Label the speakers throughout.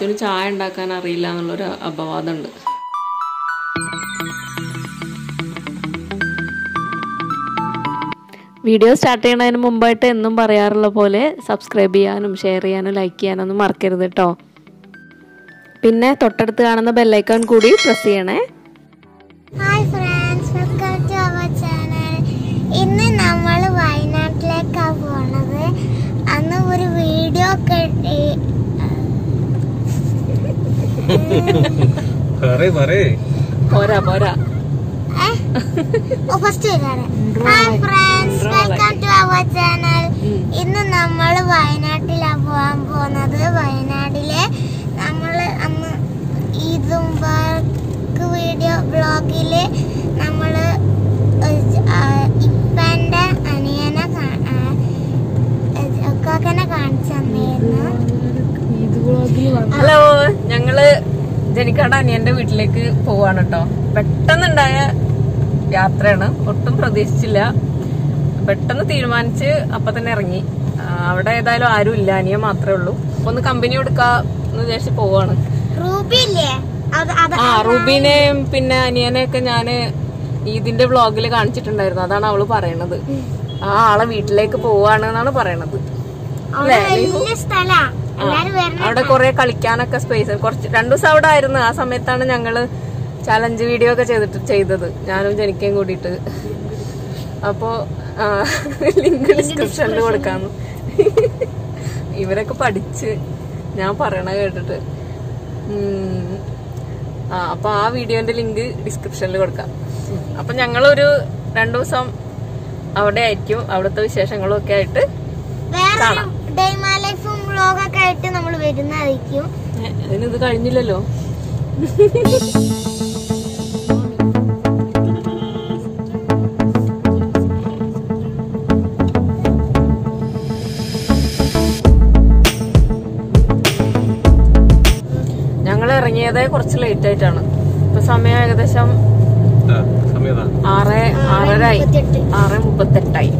Speaker 1: അച്ഛന് ചായ ഉണ്ടാക്കാൻ അറിയില്ല എന്നുള്ളൊരു അപവാദമുണ്ട് വീഡിയോ സ്റ്റാർട്ട് ചെയ്യണതിന് മുമ്പായിട്ട് എന്നും പറയാറുള്ള പോലെ സബ്സ്ക്രൈബ് ചെയ്യാനും ഷെയർ ചെയ്യാനും ലൈക്ക് ചെയ്യാനൊന്നും മറക്കരുത് കേട്ടോ പിന്നെ തൊട്ടടുത്ത് കാണുന്ന ബെല്ലൈക്കൺ കൂടി പ്രസ് ചെയ്യണേ
Speaker 2: hi friends welcome to our channel ഇന്ന് നമ്മൾ വയനാട്ടിലേക്കാണ് പോണത് അന്ന് ഒരു വീഡിയോ കെട്ടി
Speaker 3: പറയ് പറയ്
Speaker 1: പോരാ പോരാ
Speaker 2: ഓ ഫസ്റ്റ് വരാണ് hi friends welcome to our channel ഇന്ന് നമ്മൾ വയനാട്ടിലാണ് പോകാൻ പോകുന്നത് വയനാട്ടിലെ നമ്മൾ അന്ന് ഈദ് മുബാർക്ക് വീഡിയോ ബ്ലോഗില് നമ്മൾ ഇപ്പൻ്റെ അനിയനെ കാ- ആ, ഒക്കാക്കനെ കാണിച്ചു തന്നിരുന്നു
Speaker 1: ഹലോ ഞങ്ങള് ജനിക്കാട് അനിയന്റെ വീട്ടിലേക്ക് പോവാണ് കേട്ടോ പെട്ടെന്നുണ്ടായ യാത്രയാണ് ഒട്ടും പ്രതീക്ഷിച്ചില്ല പെട്ടെന്ന് തീരുമാനിച്ച് അപ്പൊ തന്നെ ഇറങ്ങി ആ, അവിടെ ഏതായാലും ആരും ഇല്ല അനിയൻ മാത്രമേ ഉള്ളൂ അപ്പൊ ഒന്ന് കമ്പനി കൊടുക്കാ എന്ന് വിചാരിച്ച് പോവാണ്
Speaker 2: റൂബി ഇല്ലേ അത് അത്
Speaker 1: ആ റൂബീനെയും പിന്നെ അനിയനെയൊക്കെ ഞാന് ഇതിന്റെ വ്ളോഗിൽ കാണിച്ചിട്ടുണ്ടായിരുന്നു അതാണ് അവള് പറയണത് ആ ആളെ വീട്ടിലേക്ക് പോവാണ് എന്നാണ് പറയണത്
Speaker 2: അവിടെ വലിയ സ്ഥലാ എല്ലാരും വരണം
Speaker 1: അവിടെ കുറെ കളിക്കാനൊക്കെ സ്പേസ് കുറച്ച് രണ്ടു ദിവസം അവിടെ ആയിരുന്നു ആ സമയത്താണ് ഞങ്ങള് ചലഞ്ച് വീഡിയോ ഒക്കെ ചെയ്തിട്ട് ചെയ്തത് ഞാനും ജനിക്കയും കൂടിയിട്ട് അപ്പോ ലിങ്ക് ഡിസ്ക്രിപ്ഷനിൽ കൊടുക്കാന്ന് ഇവരൊക്കെ പഠിച്ച് ഞാൻ പറയണ കേട്ടിട്ട് ഉം. ആ അപ്പൊ ആ വീഡിയോന്റെ ലിങ്ക് ഡിസ്ക്രിപ്ഷനിൽ കൊടുക്കാം അപ്പൊ ഞങ്ങളൊരു രണ്ടു ദിവസം അവിടെ ആയിരിക്കും അവിടുത്തെ വിശേഷങ്ങളും ഒക്കെ ആയിട്ട്
Speaker 2: വേറെ ഡൈമാ ലൈഫും വ്ളോഗൊക്കെ ആയിട്ട് നമ്മൾ വരുന്നതായിരിക്കും
Speaker 1: ഏ, അതിന് ഇത് കഴിഞ്ഞില്ലല്ലോ ഞങ്ങൾ ഇറങ്ങിയത് കുറച്ച് ലേറ്റ് ആയിട്ടാണ് ഇപ്പൊ സമയം ഏകദേശം
Speaker 3: ആ, സമയത്താ
Speaker 1: ആറ് ആറരായി ആറ് മുപ്പത്തെട്ടായി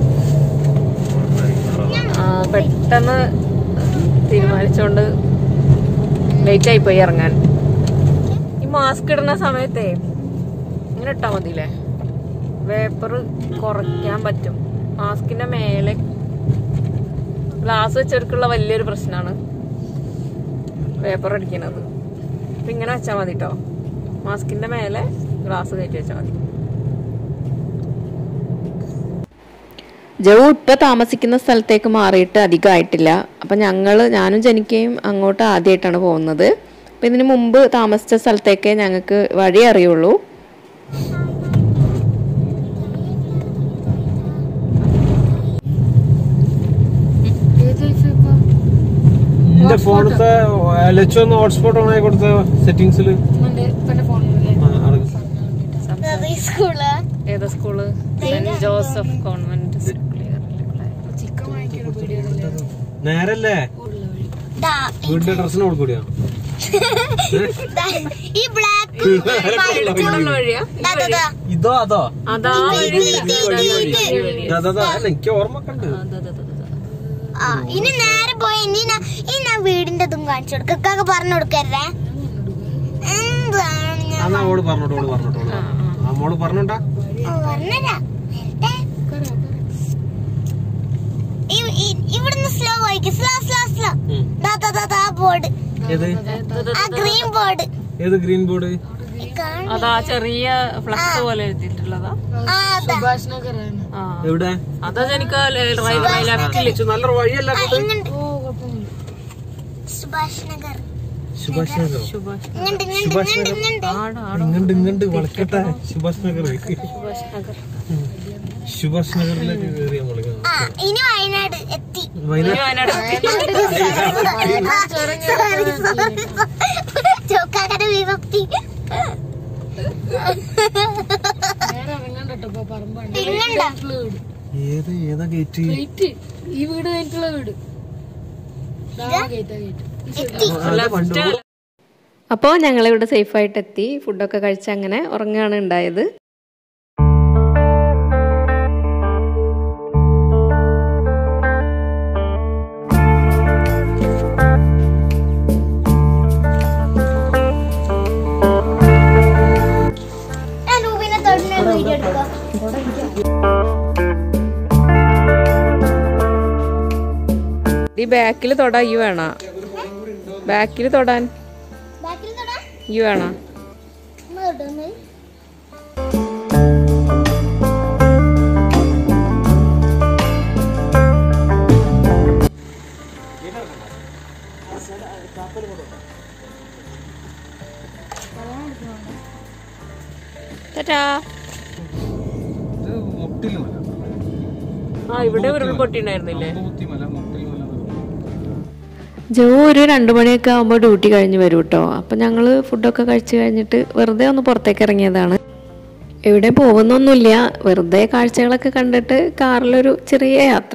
Speaker 1: ആ, പെട്ടെന്ന് തീരുമാനിച്ചോണ്ട് ലേറ്റ് ആയി പോയി ഇറങ്ങാൻ ഈ മാസ്ക് ഇടുന്ന സമയത്തെ ഇങ്ങനെ ഇട്ടാ മതിയില്ലേ വേപ്പർ കുറയ്ക്കാൻ പറ്റും മാസ്കിന്റെ മേലെ ഗ്ലാസ് വെച്ചവർക്കുള്ള വലിയൊരു പ്രശ്നമാണ് വേപ്പർ അടിക്കുന്നത് അപ്പൊ ഇങ്ങനെ വെച്ചാൽ മതി കേട്ടോ മാസ്കിന്റെ മേലെ ഗ്ലാസ് കയറ്റി വെച്ചാൽ മതി ജവു ഇപ്പൊ താമസിക്കുന്ന സ്ഥലത്തേക്ക് മാറിയിട്ട് അധികമായിട്ടില്ല അപ്പൊ ഞങ്ങള് ഞാനും ജനിക്കയും അങ്ങോട്ട് ആദ്യമായിട്ടാണ് പോകുന്നത് അപ്പൊ ഇതിനു മുമ്പ് താമസിച്ച സ്ഥലത്തേക്ക് ഞങ്ങൾക്ക് വഴി അറിയുള്ളൂ
Speaker 3: എന്റെ ഫോണത്തെ ലച്ചു ഒന്ന് ഹോട്ട്സ്പോട്ട് ഓൺ ആയി കൊടുത്ത സെറ്റിംഗ്സിൽ
Speaker 2: സ്കൂള്
Speaker 1: ഏതാ സ്കൂള് സെന്റ് ജോസഫ് കോൺവെന്റ്
Speaker 3: നേരല്ലേ
Speaker 2: ദാ,
Speaker 3: വീടിന്റെ ഡ്രസ്സിന് കൊടുക്കൂടിയാ
Speaker 2: ഈ ബ്ലാക്ക്
Speaker 1: വഴിയാ
Speaker 3: ഇതോ അതോ
Speaker 1: അതാ വഴി.
Speaker 3: ദാ, ദാ, ദാ. അല്ല എനിക്ക് ഓർമ്മ കണ്ട്
Speaker 2: ആ ഇനി നേരെ പോയി ഇനി ഞാൻ ഇനി ഞാൻ വീടിന്റെ ഇതും കാണിച്ചു കൊടുക്ക ഇക്കാക്ക് പറഞ്ഞു കൊടുക്കരുതേ എന്താണ് ഞാൻ
Speaker 3: എന്നാ ഓള് പറഞ്ഞോട്ട് ഓള് പറഞ്ഞോട്ട് ഓള് പറഞ്ഞോട്ട്. ആ മോള് പറഞ്ഞോട്ടാ
Speaker 2: ഓ, പറഞ്ഞുതരാം. വരട്ടെ. ഇ- ഇ- ഇവിടുന്ന് സ്ലോ വായിക്കും സ്ലോ സ്ലോ സ്ലോ
Speaker 3: ഉം.
Speaker 2: ദാ ദാ ദാ ദാ ബോർഡ്
Speaker 3: ഏത്
Speaker 2: ആ ഗ്രീൻ ബോർഡ്
Speaker 3: ഏത് ഗ്രീൻ ബോർഡ്
Speaker 1: അതാ ചെറിയ ഫ്ലക്സ് പോലെ എഴുതിയിട്ടുള്ളതാ
Speaker 2: ആ അതാ
Speaker 1: ആ
Speaker 3: എവിടെ
Speaker 1: അതാ എനിക്ക് ലെഫ്റ്റില്
Speaker 3: പക്ഷെ നല്ലൊരു വഴിയല്ല
Speaker 2: ആ, ഇങ്ങണ്ട് സുഭാഷ് നഗർ
Speaker 3: സുഭാഷ് നഗർ
Speaker 1: സുഭാഷ്
Speaker 2: ഇങ്ങണ്ട് ഇങ്ങണ്ട് ഇങ്ങണ്ട് ഇങ്ങണ്ട്
Speaker 1: ആട് ആട്
Speaker 3: ഇങ്ങണ്ട് ഇങ്ങണ്ട് വളക്കട്ടെ സുഭാഷ് നഗർ
Speaker 1: സുഭാഷ് നഗർ
Speaker 3: സുഭാഷ് നഗറിലേക്ക് കയറി നമ്മള്
Speaker 2: ആ ഇനി വയനാട് എത്തി
Speaker 3: വയനാട്
Speaker 2: ചോക്കാക്കര വിഭക്തി ഇങ്ങണ്ട
Speaker 3: ഏത് ഏതാ ഗേറ്റ്
Speaker 4: ഈ വീട് കഴിഞ്ഞിട്ടുള്ള വീട്
Speaker 1: ലെഫ്റ്റ് അപ്പോൾ ഞങ്ങളിവിടെ സേഫായിട്ട് എത്തി ഫുഡൊക്കെ കഴിച്ച് അങ്ങനെ ഉറങ്ങുകയാണ് ഉണ്ടായത് ബാക്കിൽ തൊടാ ഈ വേണ ബാക്കിൽ തൊടാൻ
Speaker 2: ബാക്കിൽ തൊടാ
Speaker 1: ഈ വേണ
Speaker 2: ഒന്ന് തൊട്ടൊന്ന്
Speaker 1: ടാറ്റാ
Speaker 3: ഇത് മുട്ടിൽ മല
Speaker 1: ആ ഇവിടെ ഉരുൾപൊട്ടി ഉണ്ടായിരുന്നില്ലേ
Speaker 3: അമ്പൂത്തി മല മുട്ടിൽ മല എന്ന് പറയും.
Speaker 5: ജോ ഒരു രണ്ട് മണിയൊക്കെ ആകുമ്പോൾ ഡ്യൂട്ടി കഴിഞ്ഞ് വരും കേട്ടോ അപ്പം ഞങ്ങൾ ഫുഡൊക്കെ കഴിച്ച് കഴിഞ്ഞിട്ട് വെറുതെ ഒന്ന് പുറത്തേക്ക് ഇറങ്ങിയതാണ് എവിടെ പോകുന്നൊന്നുമില്ല വെറുതെ കാഴ്ചകളൊക്കെ കണ്ടിട്ട് കാറിലൊരു ചെറിയ യാത്ര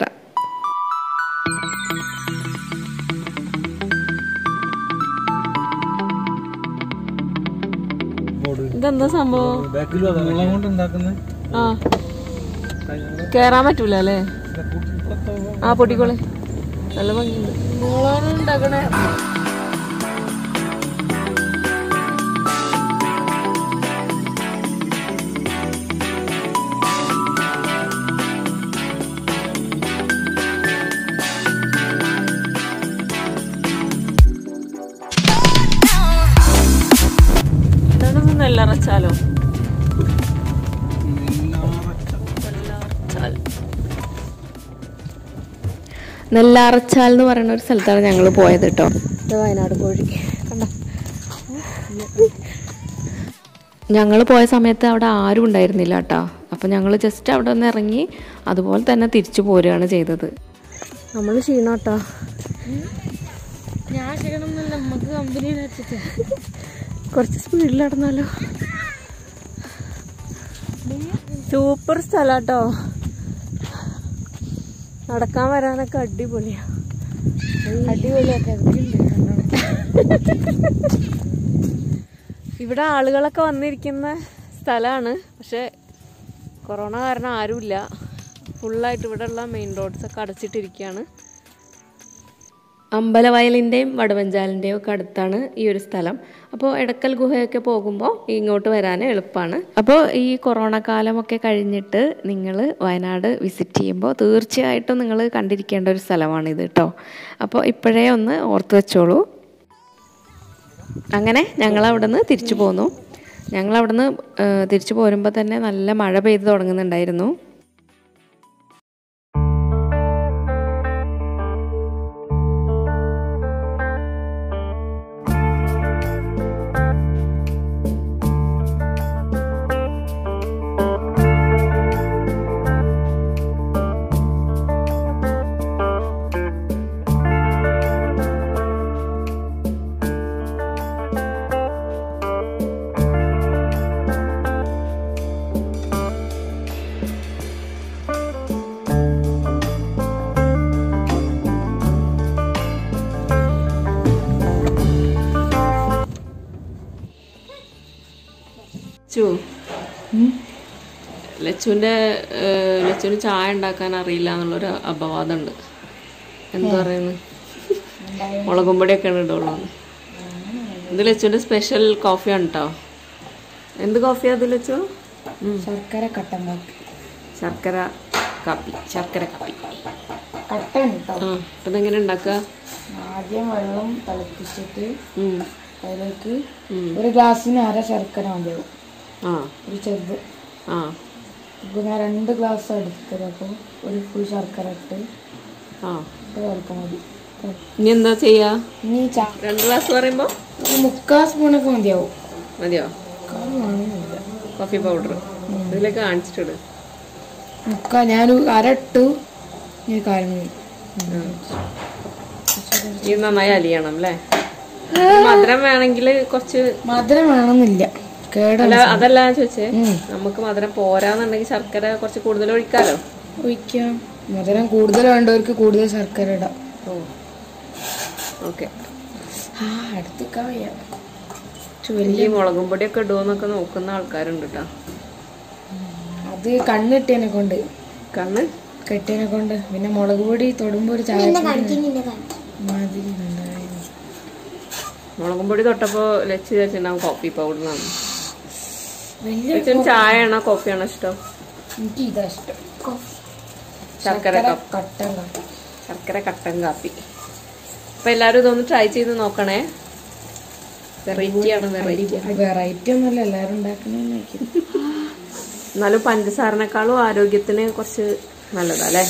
Speaker 1: ഇതെന്താ സംഭവം
Speaker 3: മുള കൊണ്ട് ഉണ്ടാക്കുന്ന
Speaker 1: ആ കേറാൻ പറ്റൂല അല്ലേ ആ പൊട്ടിക്കോളെ നല്ല ഭംഗിയുണ്ട്
Speaker 4: ഉണ്ടാക്കണേ
Speaker 1: ഇതാണ് നെല്ലറച്ചാലോ
Speaker 5: നെല്ലാറച്ചാൽ എന്ന് പറയുന്ന ഒരു സ്ഥലത്താണ് ഞങ്ങൾ പോയത് കേട്ടോ ഇത് വയനാട് കോഴി കണ്ടോ ഞങ്ങൾ പോയ സമയത്ത് അവിടെ ആരും ഉണ്ടായിരുന്നില്ല കേട്ടോ അപ്പം ഞങ്ങൾ ജസ്റ്റ് അവിടെ നിന്ന് ഇറങ്ങി അതുപോലെ തന്നെ തിരിച്ചു പോരുകയാണ് ചെയ്തത് നമ്മൾ ക്ഷീണാട്ടോ
Speaker 4: ഞാൻ ചെയ്യണം എന്നല്ല നമുക്ക് കമ്പനി വെച്ചിട്ട്
Speaker 5: കുറച്ച് സ്പീഡിൽ നടന്നാലോ
Speaker 1: സൂപ്പർ സ്ഥലാട്ടോ നടക്കാൻ വരാനൊക്കെ അടിപൊളിയാ
Speaker 4: അടിപൊളിയൊക്കെ
Speaker 1: ഇവിടെ ആളുകളൊക്കെ വന്നിരിക്കുന്ന സ്ഥലമാണ് പക്ഷെ കൊറോണ കാരണം ആരുമില്ല ഫുള്ളായിട്ട് ഇവിടെയുള്ള മെയിൻ റോഡ്സ് ഒക്കെ അടച്ചിട്ടിരിക്കുകയാണ്
Speaker 5: അമ്പലവയലിൻ്റെയും വടവഞ്ചാലിൻ്റെയും ഒക്കെ അടുത്താണ് ഈ ഒരു സ്ഥലം അപ്പോൾ എടക്കൽ ഗുഹയൊക്കെ പോകുമ്പോൾ ഇങ്ങോട്ട് വരാൻ എളുപ്പമാണ് അപ്പോൾ ഈ കൊറോണ കാലമൊക്കെ കഴിഞ്ഞിട്ട് നിങ്ങൾ വയനാട് വിസിറ്റ് ചെയ്യുമ്പോൾ തീർച്ചയായിട്ടും നിങ്ങൾ കണ്ടിരിക്കേണ്ട ഒരു സ്ഥലമാണിത് കേട്ടോ അപ്പോൾ ഇപ്പോഴേ ഒന്ന് ഓർത്ത് വെച്ചോളൂ അങ്ങനെ ഞങ്ങൾ അവിടെ നിന്ന് തിരിച്ചു പോന്നു ഞങ്ങൾ അവിടെ നിന്ന് തിരിച്ചു പോരുമ്പോൾ തന്നെ നല്ല മഴ പെയ്ത് തുടങ്ങുന്നുണ്ടായിരുന്നു
Speaker 1: ലച്ചു ലച്ചുവിന്റെ ഏഹ്, ലച്ചുവിന് ചായ ഉണ്ടാക്കാൻ അറിയില്ല എന്നുള്ളൊരു അപവാദമുണ്ട് എന്താ പറയുന്നു മുളകും പൊടിയൊക്കെയാണ് ഇടുള്ളൂ ഇത് ലച്ചുവിന്റെ സ്പെഷ്യൽ കോഫിയാണ് കേട്ടോ എന്ത് കോഫിയാ അത് ലച്ചു ഉം.
Speaker 4: ശർക്കര കട്ടൻ കാപ്പി
Speaker 1: ശർക്കര കാപ്പി ശർക്കര കാപ്പി
Speaker 4: കട്ടൻ കേട്ടോ
Speaker 1: ആ അപ്പൊ ഇതെങ്ങനെ ഉണ്ടാക്കുക
Speaker 4: ആദ്യം വെള്ളം തിളപ്പിച്ചിട്ട്
Speaker 1: ഉം.
Speaker 4: അതിലേക്ക്
Speaker 1: ഉം.
Speaker 4: ഒരു ഗ്ലാസ്സിന് അര ശർക്കര മതിയാവും
Speaker 1: ആ
Speaker 4: ഒരു ചെറുത്
Speaker 1: ആ
Speaker 4: ഇപ്പൊ ഞാൻ രണ്ട് ഗ്ലാസ് എടുത്തത് അപ്പോൾ ഒരു ഫുൾ ശർക്കര ഇട്ട്
Speaker 1: ആ
Speaker 4: ഇത് കഴിക്കാൻ മതി
Speaker 1: ഇനി എന്താ ചെയ്യാ
Speaker 4: ഇനി ചാ
Speaker 1: രണ്ട് ഗ്ലാസ് പറയുമ്പോ
Speaker 4: ഒരു മുക്കാൽ സ്പൂണൊക്കെ മതിയാവും
Speaker 1: മതിയോ
Speaker 4: മുക്കാൽ വേണമെന്നില്ല
Speaker 1: കോഫി പൗഡർ ഇതിലേക്ക് കാണിച്ചിട്ടിട്
Speaker 4: മുക്കാൽ ഞാൻ അര ഇട്ടു ഞാൻ കാര്യം മതി
Speaker 1: ഇത് നന്നായി അലിയണം അല്ലേ മധുരം വേണമെങ്കിൽ കുറച്ച്
Speaker 4: മധുരം വേണമെന്നില്ല കേടല്ല
Speaker 1: അല്ല അതല്ല ഞാൻ ചോദിച്ചേ നമുക്ക് മധുരം പോരാന്നുണ്ടെങ്കിൽ ശർക്കര കുറച്ച് കൂടുതൽ ഒഴിക്കാലോ
Speaker 4: ഒഴിക്കാം മധുരം കൂടുതൽ വേണ്ടവർക്ക് കൂടുതൽ ശർക്കര ഇടാം
Speaker 1: ഓ ഓക്കെ
Speaker 4: ആ അടുത്തേക്കാൻ വയ്യ
Speaker 1: വലിയ മുളകും പൊടിയൊക്കെ ഇടുമെന്നൊക്കെ നോക്കുന്ന ആൾക്കാരുണ്ട് കേട്ടോ
Speaker 4: അത് കണ്ണിട്ടേനെ കൊണ്ട്
Speaker 1: കണ്ണ്
Speaker 4: കെട്ടിയനെ കൊണ്ട് പിന്നെ മുളക് പൊടി തൊടുമ്പോ ഒരു ചായ
Speaker 2: കാണിക്കുന്നില്ല കാണിക്കും
Speaker 4: മാതിരി ഉണ്ടായിരുന്നു.
Speaker 1: മുളകും പൊടി തൊട്ടപ്പോ ലച്ച് വിചാരിച്ചിട്ടുണ്ടാവും കോഫി പൗഡറാണ്
Speaker 4: വലിയ
Speaker 1: ലച്ചിന് ചായയാണോ കോഫിയാണോ ഇഷ്ടം
Speaker 4: എനിക്ക് ഇതാ ഇഷ്ടം
Speaker 1: ശർക്കര കപ്പ്
Speaker 4: കട്ടൻ കാപ്പി
Speaker 1: ശർക്കര കട്ടൻ കാപ്പി അപ്പൊ എല്ലാരും ഇതൊന്ന് ട്രൈ ചെയ്ത് നോക്കണേ വെറൈറ്റി ആണ് വെറൈറ്റി
Speaker 4: വെറൈറ്റി ഒന്നുമല്ല എല്ലാരും ഉണ്ടാക്കണേന്നായിരിക്കും
Speaker 1: എന്നാലും പഞ്ചസാരനേക്കാളും ആരോഗ്യത്തിന് കുറച്ച് നല്ലതാ അല്ലേ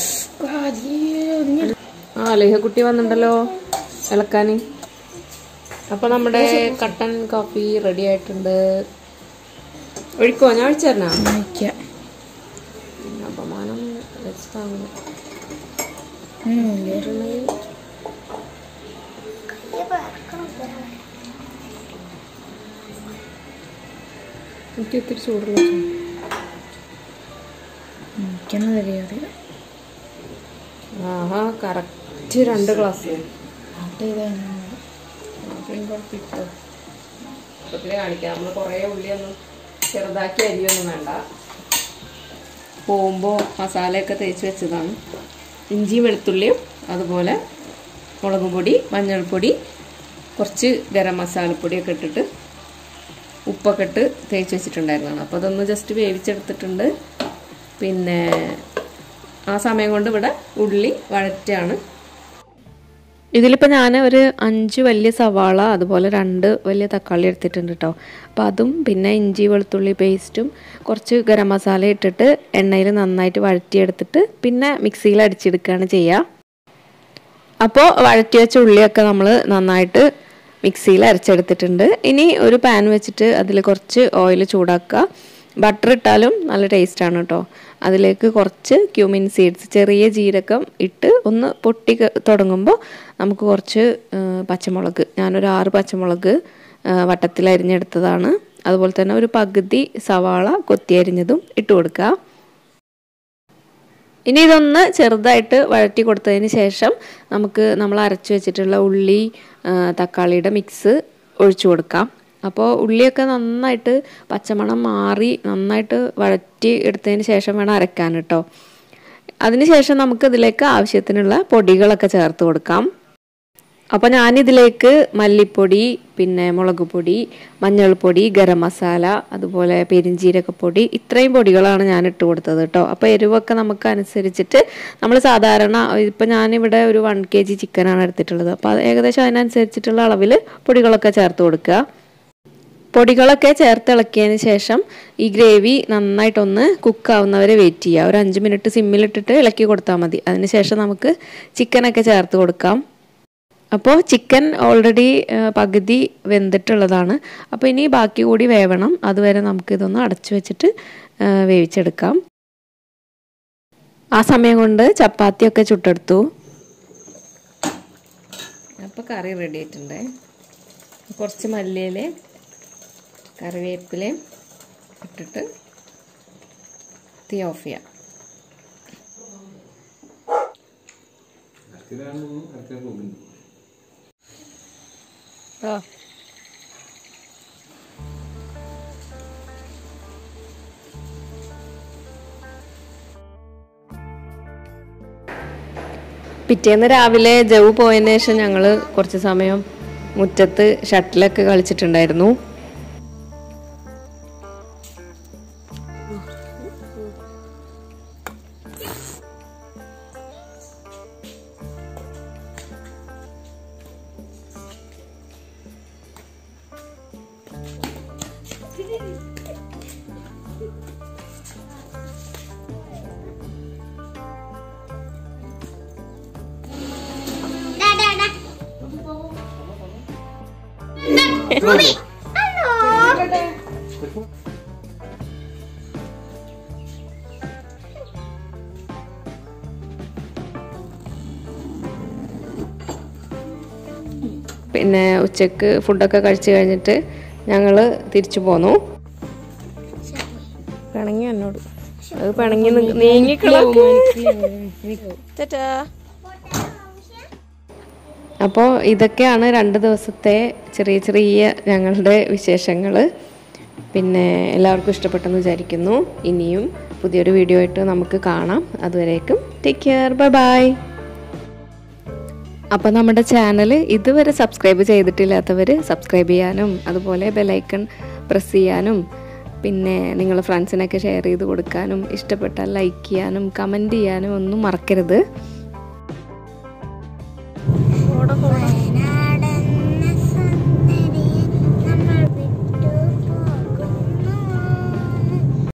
Speaker 1: ആ ലേഹക്കുട്ടി വന്നിട്ടുണ്ടല്ലോ ഇളക്കാന് അപ്പൊ നമ്മുടെ കട്ടൻ കോഫി റെഡി ആയിട്ടുണ്ട് ഒഴിക്കോ ഞാൻ ഒഴിച്ചു തരണോ
Speaker 4: ഒഴിക്കാം.
Speaker 1: അപമാനം വെച്ചിട്ടാണ്
Speaker 4: ഉം, ഇല്ലേ?
Speaker 1: എനിക്ക് ഇത്തിരി ചൂടുള്ള
Speaker 4: എനിക്കൊന്നും അറിയാതെ
Speaker 1: ആഹാ കറക്റ്റ് രണ്ട് ഗ്ലാസ് കാണിക്കാം നമ്മൾ കുറേ ഉള്ളിയൊന്നും ചെറുതാക്കി അരിയൊന്നും വേണ്ട പോകുമ്പോൾ മസാലയൊക്കെ തേച്ച് വെച്ചതാണ് ഇഞ്ചിയും വെളുത്തുള്ളിയും അതുപോലെ മുളക് പൊടി മഞ്ഞൾപ്പൊടി കുറച്ച് ഗരം മസാലപ്പൊടിയൊക്കെ ഇട്ടിട്ട് ഉപ്പൊക്കെ ഇട്ട് തേച്ച് വെച്ചിട്ടുണ്ടായിരുന്നതാണ് അപ്പോൾ അതൊന്ന് ജസ്റ്റ് വേവിച്ചെടുത്തിട്ടുണ്ട് പിന്നെ ആ സമയം കൊണ്ട് ഇവിടെ ഉള്ളി വഴറ്റാണ് ഇതിലിപ്പോൾ ഞാൻ ഒരു അഞ്ച് വലിയ സവാള അതുപോലെ രണ്ട് വലിയ തക്കാളി എടുത്തിട്ടുണ്ട് കേട്ടോ അപ്പോൾ അതും പിന്നെ ഇഞ്ചി വെളുത്തുള്ളി പേസ്റ്റും കുറച്ച് ഗരം മസാല ഇട്ടിട്ട് എണ്ണയിൽ നന്നായിട്ട് വഴറ്റിയെടുത്തിട്ട് പിന്നെ മിക്സിയിൽ അടിച്ചെടുക്കുകയാണ് ചെയ്യുക അപ്പോൾ വഴറ്റി വെച്ച ഉള്ളിയൊക്കെ നമ്മൾ നന്നായിട്ട് മിക്സിയിൽ അരച്ചെടുത്തിട്ടുണ്ട് ഇനി ഒരു പാൻ വെച്ചിട്ട് അതിൽ കുറച്ച് ഓയിൽ ചൂടാക്കുക ബട്ടർ ഇട്ടാലും നല്ല ടേസ്റ്റാണ് കേട്ടോ അതിലേക്ക് കുറച്ച് ക്യൂമിൻ സീഡ്സ് ചെറിയ ജീരകം ഇട്ട് ഒന്ന് പൊട്ടി ക- തുടങ്ങുമ്പോൾ നമുക്ക് കുറച്ച് ആ, പച്ചമുളക് ഞാനൊരു ആറ് പച്ചമുളക് ആ, വട്ടത്തിൽ അരിഞ്ഞെടുത്തതാണ് അതുപോലെ തന്നെ ഒരു പകുതി സവാള കൊത്തി അരിഞ്ഞതും ഇട്ട് കൊടുക്കുക ഇനി ഇതൊന്ന് ചെറുതായിട്ട് വഴറ്റി കൊടുത്തതിന് ശേഷം നമുക്ക് നമ്മൾ അരച്ചു വെച്ചിട്ടുള്ള ഉള്ളി ആ, തക്കാളിയുടെ മിക്സ് ഒഴിച്ചു കൊടുക്കാം അപ്പോൾ ഉള്ളിയൊക്കെ നന്നായിട്ട് പച്ചമണം മാറി നന്നായിട്ട് വഴറ്റി എടുത്തതിന് ശേഷം വേണം അരക്കാൻ കേട്ടോ അതിനുശേഷം നമുക്ക് ഇതിലേക്ക് ആവശ്യത്തിനുള്ള പൊടികളൊക്കെ ചേർത്ത് കൊടുക്കാം അപ്പോൾ ഞാനിതിലേക്ക് മല്ലിപ്പൊടി പിന്നെ മുളക് പൊടി മഞ്ഞൾപ്പൊടി ഗരം മസാല അതുപോലെ പെരിഞ്ജീരകപ്പൊടി ഇത്രയും പൊടികളാണ് ഞാൻ ഇട്ട് കൊടുത്തത് കേട്ടോ അപ്പോൾ എരിവൊക്കെ നമുക്ക് അനുസരിച്ചിട്ട് നമ്മൾ സാധാരണ ഇപ്പം ഞാനിവിടെ ഒരു വൺ കെ ജി ചിക്കനാണ് എടുത്തിട്ടുള്ളത് അപ്പോൾ അത് ഏകദേശം അതിനനുസരിച്ചിട്ടുള്ള അളവിൽ പൊടികളൊക്കെ ചേർത്ത് കൊടുക്കുക പൊടികളൊക്കെ ചേർത്ത് ഇളക്കിയതിന് ശേഷം ഈ ഗ്രേവി നന്നായിട്ടൊന്ന് കുക്കാവുന്നവരെ വെയിറ്റ് ചെയ്യുക ഒരു അഞ്ച് മിനിറ്റ് സിമ്മിലിട്ടിട്ട് ഇളക്കി കൊടുത്താൽ മതി അതിനുശേഷം നമുക്ക് ചിക്കനൊക്കെ ചേർത്ത് കൊടുക്കാം അപ്പോൾ ചിക്കൻ ഓൾറെഡി പകുതി വെന്തിട്ടുള്ളതാണ് അപ്പോൾ ഇനി ബാക്കി കൂടി വേവണം അതുവരെ നമുക്കിതൊന്ന് അടച്ചു വെച്ചിട്ട് ആ, വേവിച്ചെടുക്കാം ആ സമയം കൊണ്ട് ചപ്പാത്തിയൊക്കെ ചുട്ടെടുത്തു അപ്പോൾ കറി റെഡി ആയിട്ടുണ്ട് കുറച്ച് മല്ലിയില കറിവേപ്പിലയും ഇട്ടിട്ട് തീ ഓഫ് ചെയ്യാം ആ പിറ്റേന്ന് രാവിലെ ജവ് പോയതിന് ശേഷം ഞങ്ങൾ കുറച്ച് സമയം മുറ്റത്ത് ഷട്ടിലൊക്കെ കളിച്ചിട്ടുണ്ടായിരുന്നു
Speaker 2: ഡാ, ഡാ, ഡാ. ഭൂമി. ഹലോ.
Speaker 1: പിന്നെ ഉച്ചക്ക് ഫുഡൊക്കെ കഴിച്ചു കഴിഞ്ഞിട്ട് ഞങ്ങൾ തിരിച്ചു പോന്നു പിണങ്ങി എന്നോട് അത് പിണങ്ങി നീങ്ങിക്കളാ അപ്പോൾ ഇതൊക്കെയാണ് രണ്ട് ദിവസത്തെ ചെറിയ ചെറിയ ഞങ്ങളുടെ വിശേഷങ്ങൾ പിന്നെ എല്ലാവർക്കും ഇഷ്ടപ്പെട്ടെന്ന് വിചാരിക്കുന്നു ഇനിയും പുതിയൊരു വീഡിയോ ആയിട്ട് നമുക്ക് കാണാം അതുവരേക്കും ടേക്ക് കെയർ ബൈ ബൈ അപ്പോൾ നമ്മുടെ ചാനൽ ഇതുവരെ സബ്സ്ക്രൈബ് ചെയ്തിട്ടില്ലാത്തവർ സബ്സ്ക്രൈബ് ചെയ്യാനും അതുപോലെ ബെലൈക്കൺ പ്രസ് ചെയ്യാനും പിന്നെ നിങ്ങൾ ഫ്രണ്ട്സിനൊക്കെ ഷെയർ ചെയ്ത് കൊടുക്കാനും ഇഷ്ടപ്പെട്ടാൽ ലൈക്ക് ചെയ്യാനും കമൻറ്റ് ചെയ്യാനും ഒന്നും മറക്കരുത്